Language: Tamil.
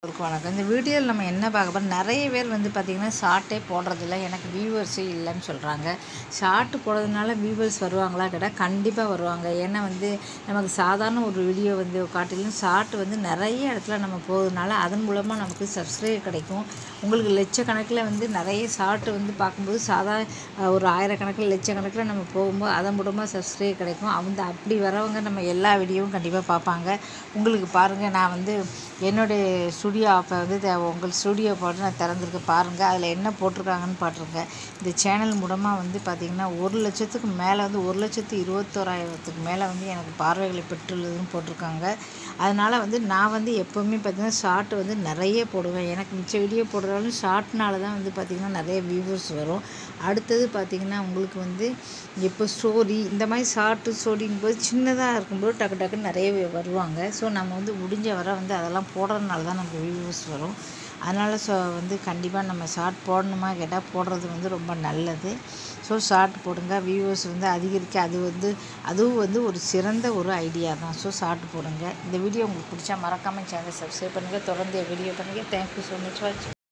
எல்லாருக்கும் வணக்கம் இந்த வீடியோவில் நம்ம என்ன பார்க்க போகிறோம் நிறைய பேர் வந்து பார்த்திங்கன்னா ஷார்ட்டே போடுறதில்ல எனக்கு வியூவர்ஸே இல்லைன்னு சொல்கிறாங்க ஷார்ட் போடுறதுனால வியூவர்ஸ் வருவாங்களா கேட்டால் கண்டிப்பாக வருவாங்க ஏன்னா வந்து நமக்கு சாதாரண ஒரு வீடியோ வந்து காட்டிலும் ஷார்ட் வந்து நிறைய இடத்துல நம்ம போகிறதுனால அதன் மூலமாக நமக்கு சப்ஸ்கிரைப் கிடைக்கும் உங்களுக்கு லட்சக்கணக்கில் வந்து நிறைய ஷார்ட் வந்து பார்க்கும்போது சாதா அஹ், ஒரு ஆயிரக்கணக்கில் லட்சக்கணக்கில் நம்ம போகும்போது அதன் மூலமாக சப்ஸ்கிரைப் கிடைக்கும் அவங்க அப்படி வரவங்க நம்ம எல்லா வீடியோவும் கண்டிப்பாக பார்ப்பாங்க உங்களுக்கு பாருங்கள் நான் வந்து என்னுடைய ஸ்டுடியோ ஆப்பை வந்து த- உங்கள் ஸ்டுடியோ போட்டு நான் திறந்துருக்கு பாருங்கள் அதில் என்ன போட்டிருக்காங்கன்னு பாட்டுருங்க இந்த சேனல் மூலமாக வந்து பார்த்திங்கன்னா ஒரு லட்சத்துக்கு மேலே வந்து ஒரு லட்சத்து இருபத்தோராயிரத்துக்கு மேலே வந்து எனக்கு பார்வைகளை பெற்றுள்ளதுன்னு போட்டிருக்காங்க அதனால் வந்து நான் வந்து எப்போவுமே பார்த்திங்கன்னா ஷார்ட் வந்து நிறைய போடுவேன் எனக்கு மிச்ச வீடியோ போடுறாலும் ஷார்ட்னால தான் வந்து பார்த்திங்கன்னா நிறைய வியூவர்ஸ் வரும் அடுத்தது பார்த்திங்கன்னா உங்களுக்கு வந்து இப்போ ஸ்டோரி இந்த மாதிரி ஷார்ட்டு ஸ்டோரிங்கும் போது சின்னதாக இருக்கும்போது டக்கு டக்குன்னு நிறைய பேர் வருவாங்க ஸோ நம்ம வந்து முடிஞ்ச வரை வந்து அதெல்லாம் போடுறதுனால தான் நமக்கு வியூவர்ஸ் வரும் அதனால் ஸோ வந்து கண்டிப்பாக நம்ம ஷார்ட் போடணுமா கேட்டால் போடுறது வந்து ரொம்ப நல்லது ஸோ ஷார்ட் போடுங்க வியூவர்ஸ் வந்து அதிகரிக்க அது வந்து அதுவும் வந்து ஒரு சிறந்த ஒரு ஐடியா தான் ஸோ ஷார்ட் போடுங்க இந்த வீடியோ உங்களுக்கு பிடிச்சா மறக்காமல் சேனலை சப்ஸ்கிரைப் பண்ணுங்கள் தொடர்ந்து வீடியோ பண்ணுங்கள் தேங்க்யூ ஸோ மச் வாட்ச்